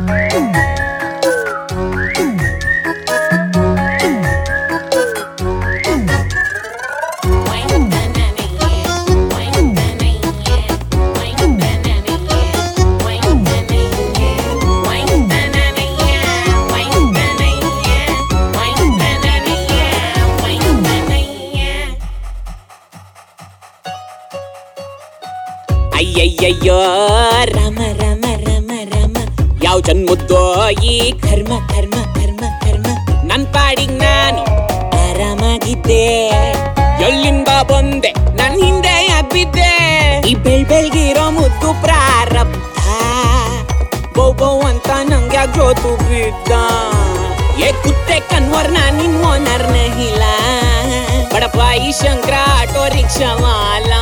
ಅಯ್ಯಯ್ಯಯ್ಯೋ ರಾಮ ರಾಮ ರಾಮ ರಾಮ ಯಾವ ಜನ್ಮದ್ದೋ ಈ ಕರ್ಮ ಕರ್ಮ ಕರ್ಮ ಕರ್ಮ ನನ್ ಪಾಡಿಗ್ ನಾನು ಆರಾಮಾಗಿದ್ದೆ ಎಲ್ಲಿಂದ ಬಂದೆ ನನ್ ಹಿಂದೆ ಬಿದ್ದೆ ಈ ಬೆಳ್ ಬೆಳ್ಗಿರೋ ಮುದ್ದು ಪ್ರಾರಬ್ಧ ಬೌ ಬೌ ಅಂತ ನಂಗೆ ಜೋತು ಬಿದ್ದ ಏ ಕುತ್ತೆ ಕನ್ವರ್ ನಿನ್ ಓನರ್ ನಹಿಲ ಬಡಪಾಯಿ ಶಂಕರ ಆಟೋ ರಿಕ್ಷಾ ವಾಲಾ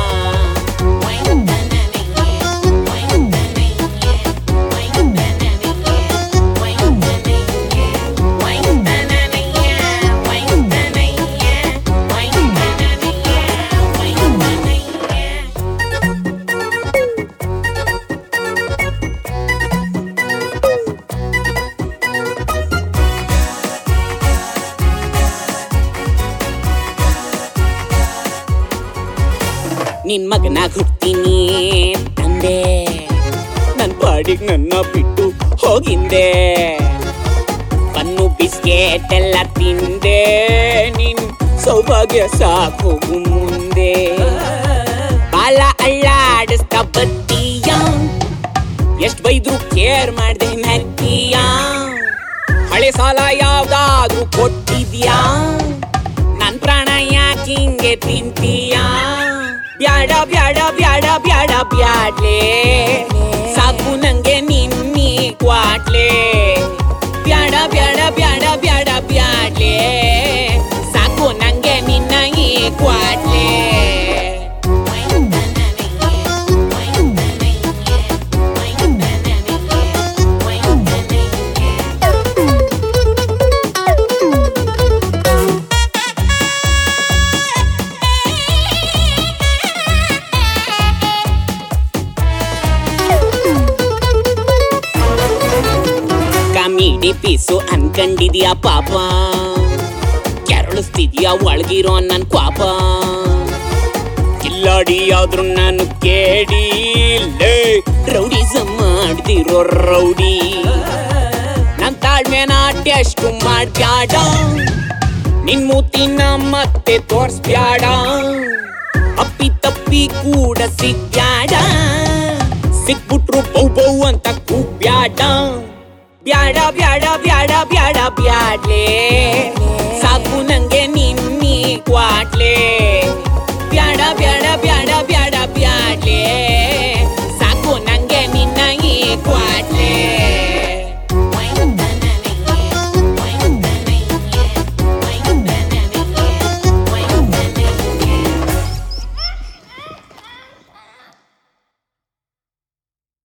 ನಿನ್ ಮಗನಾಗ ಹುಟ್ತೀನಿ ತಂದೆ ನನ್ ಪಾಡಿಗ್ ನನ್ನ ಬಿಟ್ಟು ಹೋಗಿಂದೆ ಬನ್ನು ಬಿಸ್ಕೆಟ್ ಎಲ್ಲ ತಿಂದೆ ನಿನ್ ಸೌಭಾಗ್ಯ ಸಾಕು ಮುಂದೆ ಬಾಲ ಅಳ್ಳಾಡಿಸ್ತಾ ಬತ್ತೀಯ ಎಷ್ಟ್ ಬೈದ್ರು ಕೇರ್ ಮಾಡ್ದೆ ನಗ್ತೀಯ ಹಳೆ ಸಾಲ ಯಾವ್ದಾದ್ರು ಕೊಟ್ಟಿದ್ಯಾ ನನ್ ಪ್ರಾಣ ಯಾಕಿಂಗೆ ತಿಂತೀಯ ಬ್ಯಾಡ ಬ್ಯಾಡ ಬ್ಯಾಡ ಬ್ಯಾಡ ಬ್ಯಾಡ್ಲೆ ಸಾಕು ನಂಗೆ ನಿನ್ನಿ ಕ್ವಾಟ್ಲೆ ಬ್ಯಾಡ ಬ್ಯಾಡ ಬ್ಯಾಡ ಬ್ಯಾಡ ಬ್ಯಾಡ್ಲೆ ಸಾಕು ನಂಗೆ ನಿನ್ನ ಈ ಕ್ವಾಟ್ಲೆ ಕಾಮಿಡಿ ಪೀಸು ಅನ್ಕಂಡಿದ್ಯಾ ಪಾಪ ಕೆರಳಿಸ್ತಿದ್ಯಾ ಒಳಗಿರೋ ನನ್ ಕ್ವಾಪ ಕಿಲ್ಲಾಡಿ ಆದ್ರೂ ನಾನು ಕೇಳಿ ರೌಡಿಸಮ್ ಮಾಡ್ದಿರೋ ರೌಡಿ ನನ್ ತಾಳ್ಮೆನ ಟೆಸ್ಟ್ ಮಾಡ್ಬ್ಯಾಡ ನಿನ್ ಮೂತಿನ ಮತ್ತೆ ತೋರ್ಸ್ಬ್ಯಾಡ ಅಪ್ಪಿ ತಪ್ಪಿ ಕೂಡ ಸಿಗ್ಬ್ಯಾಡ ಸಿಕ್ಬಿಟ್ರು ಬೌ ಬೌ ಅಂತ ಕೂಗ್ಬ್ಯಾಡ ಬ್ಯಾಡ ಬ್ಯಾಡ ಬ್ಯಾಡ ಬ್ಯಾಡ ಬ್ಯಾಡ್ಲೆ ಸಾಕು ನಂಗೆ ನಿನ್ನಿ ಕ್ವಾಟ್ಲೆ